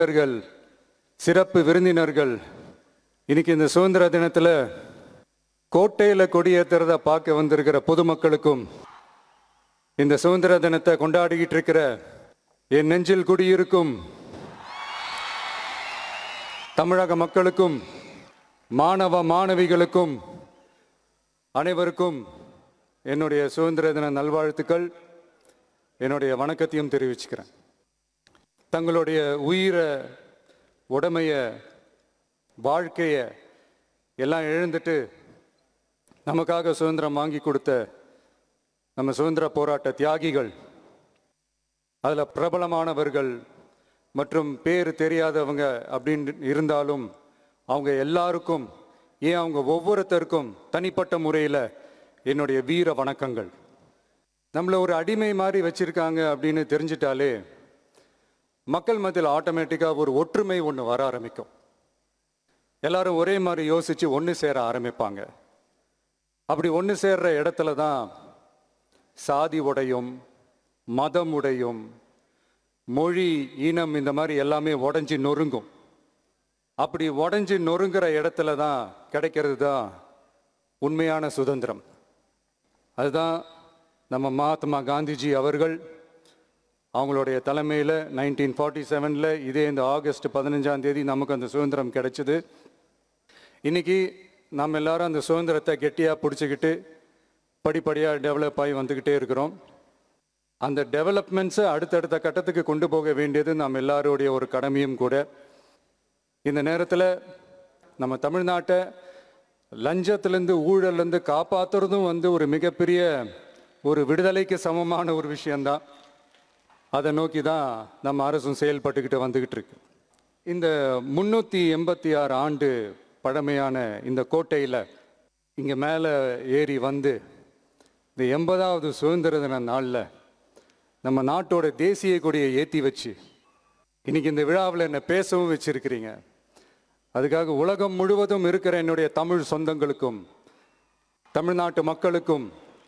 விருந்தினர்கள் சிறப்பு விருந்தினர்கள் இன்னைக்கு இந்த சுதந்திர தினத்தில் கோட்டையில் கொடியேற்றுறத பார்க்க வந்திருக்கிற பொதுமக்களுக்கும் இந்த சுதந்திர தினத்தை கொண்டாடிக்கிட்டு இருக்கிற என் நெஞ்சில் குடியிருக்கும் தமிழக மக்களுக்கும் மாணவ மாணவிகளுக்கும் அனைவருக்கும் என்னுடைய சுதந்திர தின நல்வாழ்த்துக்கள் என்னுடைய வணக்கத்தையும் தெரிவிச்சுக்கிறேன் தங்களுடைய உயிரை உடமைய வாழ்க்கைய எல்லாம் இழந்துட்டு நமக்காக சுதந்திரம் வாங்கி கொடுத்த நம்ம சுதந்திர போராட்ட தியாகிகள் அதில் பிரபலமானவர்கள் மற்றும் பேர் தெரியாதவங்க அப்படின்னு இருந்தாலும் அவங்க எல்லாருக்கும் ஏன் அவங்க ஒவ்வொருத்தருக்கும் தனிப்பட்ட முறையில் என்னுடைய வீர வணக்கங்கள் நம்மளை ஒரு அடிமை மாதிரி வச்சிருக்காங்க அப்படின்னு தெரிஞ்சிட்டாலே மக்கள் மத்தியில் ஆட்டோமேட்டிக்காக ஒரு ஒற்றுமை ஒன்று வர ஆரம்பிக்கும் எல்லாரும் ஒரே மாதிரி யோசிச்சு ஒன்று சேர ஆரம்பிப்பாங்க அப்படி ஒன்று சேர்ற இடத்துல தான் சாதி உடையும் மதம் உடையும் மொழி இனம் இந்த மாதிரி எல்லாமே உடஞ்சி நொறுங்கும் அப்படி உடஞ்சி நொறுங்குற இடத்துல தான் கிடைக்கிறது தான் உண்மையான சுதந்திரம் அதுதான் நம்ம மகாத்மா காந்திஜி அவர்கள் அவங்களுடைய தலைமையில் நைன்டீன் ஃபார்ட்டி செவனில் இதே இந்த ஆகஸ்ட் பதினஞ்சாம் தேதி நமக்கு அந்த சுதந்திரம் கிடைச்சிது இன்னைக்கு நம்ம எல்லாரும் அந்த சுதந்திரத்தை கெட்டியாக பிடிச்சிக்கிட்டு படிப்படியாக டெவலப் ஆகி வந்துக்கிட்டே இருக்கிறோம் அந்த டெவலப்மெண்ட்ஸை அடுத்தடுத்த கட்டத்துக்கு கொண்டு போக வேண்டியது நம்ம எல்லாருடைய ஒரு கடமையும் கூட இந்த நேரத்தில் நம்ம தமிழ்நாட்டை லஞ்சத்திலேருந்து ஊழல்லேருந்து காப்பாற்றுறதும் வந்து ஒரு மிகப்பெரிய ஒரு விடுதலைக்கு சமமான ஒரு விஷயந்தான் அதை நோக்கி தான் நம்ம அரசும் செயல்பட்டுக்கிட்டு வந்துக்கிட்டு இருக்கு இந்த முன்னூற்றி எண்பத்தி ஆறு ஆண்டு பழமையான இந்த கோட்டையில் இங்கே மேலே ஏறி வந்து இந்த எண்பதாவது சுதந்திர தின நாளில் நம்ம நாட்டோட தேசிய கொடியை ஏற்றி வச்சு இன்னைக்கு இந்த விழாவில் என்னை பேசவும் வச்சிருக்கிறீங்க அதுக்காக உலகம் முழுவதும் இருக்கிற என்னுடைய தமிழ் சொந்தங்களுக்கும் தமிழ்நாட்டு மக்களுக்கும்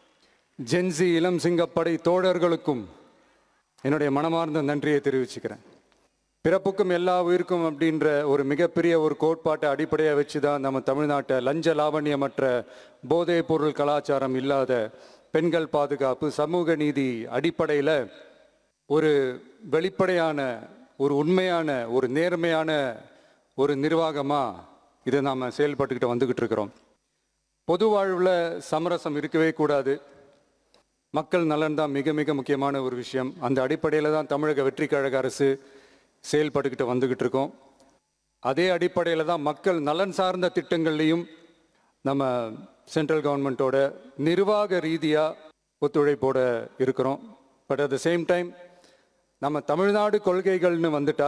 ஜென்சி இளம் சிங்கப்படை தோழர்களுக்கும் என்னுடைய மனமார்ந்த நன்றியை தெரிவிச்சுக்கிறேன் பிறப்புக்கும் எல்லா உயிருக்கும் அப்படின்ற ஒரு மிகப்பெரிய ஒரு கோட்பாட்டை அடிப்படையாக வச்சு தான் நம்ம தமிழ்நாட்டை லஞ்ச லாவண்யமற்ற போதைப் பொருள் கலாச்சாரம் இல்லாத பெண்கள் பாதுகாப்பு சமூக நீதி அடிப்படையில் ஒரு வெளிப்படையான ஒரு உண்மையான ஒரு நேர்மையான ஒரு நிர்வாகமாக இதை நாம் செயல்பட்டுக்கிட்டு வந்துக்கிட்டு இருக்கிறோம் பொது வாழ்வில் சமரசம் இருக்கவே கூடாது மக்கள் நலன் தான் மிக மிக முக்கியமான ஒரு விஷயம் அந்த அடிப்படையில் தான் தமிழக வெற்றி கழக அரசு செயல்பட்டுக்கிட்டு வந்துக்கிட்டு இருக்கோம் அதே அடிப்படையில் தான் மக்கள் நலன் சார்ந்த திட்டங்கள்லையும் நம்ம சென்ட்ரல் கவர்மெண்ட்டோட நிர்வாக ரீதியாக ஒத்துழைப்போட இருக்கிறோம் but at the same time நம்ம தமிழ்நாடு கொள்கைகள்னு வந்துட்டா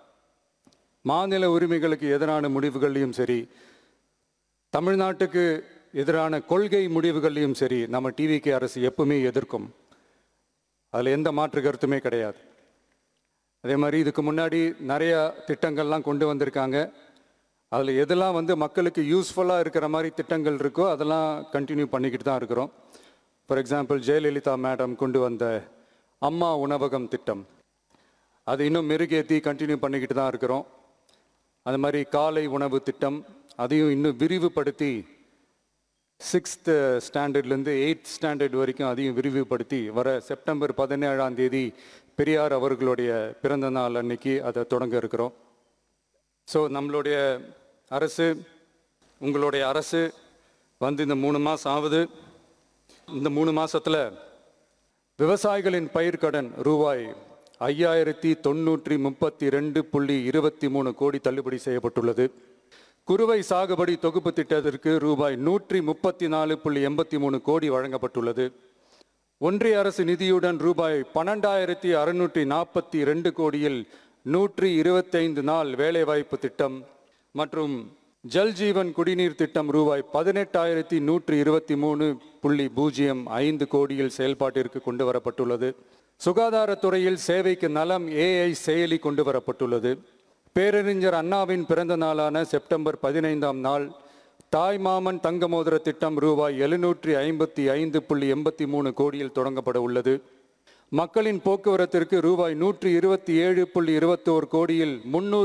மாநில உரிமைகளுக்கு எதிரான முடிவுகள்லையும் சரி தமிழ்நாட்டுக்கு எதிரான கொள்கை முடிவுகள்லையும் சரி நம்ம டிவிகே அரசு எப்பவுமே எதிர்க்கும் அதில் எந்த மாற்று கருத்துமே கிடையாது அதே மாதிரி இதுக்கு முன்னாடி நிறையா திட்டங்கள்லாம் கொண்டு வந்திருக்காங்க அதில் எதெல்லாம் வந்து மக்களுக்கு யூஸ்ஃபுல்லாக இருக்கிற மாதிரி திட்டங்கள் இருக்கோ அதெல்லாம் கண்டினியூ பண்ணிக்கிட்டு தான் இருக்கிறோம் ஃபார் எக்ஸாம்பிள் ஜெயலலிதா மேடம் கொண்டு வந்த அம்மா உணவகம் திட்டம் அது இன்னும் மெருகேற்றி கண்டினியூ பண்ணிக்கிட்டு தான் இருக்கிறோம் அது மாதிரி காலை உணவு திட்டம் அதையும் இன்னும் விரிவுபடுத்தி சிக்ஸ்த் ஸ்டாண்டர்ட்லேருந்து எயித் ஸ்டாண்டர்ட் வரைக்கும் அதையும் விரிவுபடுத்தி வர செப்டம்பர் பதினேழாம் தேதி பெரியார் அவர்களுடைய பிறந்த நாள் அன்னைக்கு அதை தொடங்க இருக்கிறோம் ஸோ நம்மளுடைய அரசு உங்களுடைய அரசு வந்து இந்த மூணு மாதம் ஆகுது இந்த மூணு மாசத்துல விவசாயிகளின் பயிர்க்கடன் ரூபாய் ஐயாயிரத்தி தொண்ணூற்றி முப்பத்தி ரெண்டு புள்ளி இருபத்தி மூணு கோடி தள்ளுபடி செய்யப்பட்டுள்ளது குறுவை சாகுபடி தொகுப்பு திட்டத்திற்கு ரூபாய் நூற்றி முப்பத்தி நாலு புள்ளி எண்பத்தி மூணு கோடி வழங்கப்பட்டுள்ளது ஒன்றிய அரசு நிதியுடன் ரூபாய் பன்னெண்டாயிரத்தி அறுநூற்றி நாற்பத்தி ரெண்டு கோடியில் நூற்றி இருபத்தைந்து நாள் வேலைவாய்ப்பு திட்டம் மற்றும் ஜல் ஜீவன் குடிநீர் திட்டம் ரூபாய் பதினெட்டாயிரத்தி நூற்றி இருபத்தி மூணு புள்ளி பூஜ்ஜியம் ஐந்து கோடியில் செயல்பாட்டிற்கு கொண்டு வரப்பட்டுள்ளது சுகாதாரத்துறையில் சேவைக்கு நலம் ஏஐ செயலி கொண்டு வரப்பட்டுள்ளது பேரறிஞர் அண்ணாவின் பிறந்த நாளான செப்டம்பர் பதினைந்தாம் நாள் தாய் மாமன் தங்க மோதிர திட்டம் ரூபாய் எழுநூற்றி ஐம்பத்தி ஐந்து புள்ளி எண்பத்தி மூணு கோடியில் தொடங்கப்பட உள்ளது மக்களின் போக்குவரத்திற்கு ரூபாய் நூற்றி இருபத்தி ஏழு புள்ளி இருபத்தோரு கோடியில் முன்னூறு